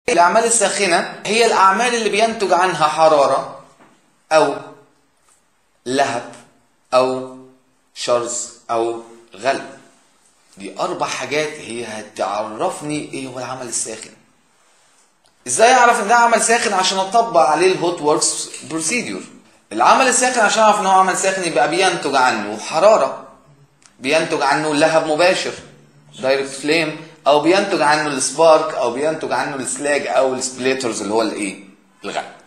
الأعمال الساخنة هي الأعمال اللي بينتج عنها حرارة أو لهب أو شرز أو غلب دي أربع حاجات هي هتعرفني إيه هو العمل الساخن ازاي اعرف ان ده عمل ساخن عشان اطبق عليه الهوت وركس بروسيدور العمل الساخن عشان اعرف ان هو عمل ساخن يبقى بينتج عنه حراره بينتج عنه لهب مباشر دايركت فليم او بينتج عنه السبارك او بينتج عنه السلاج او السبليترز اللي هو الايه الغاء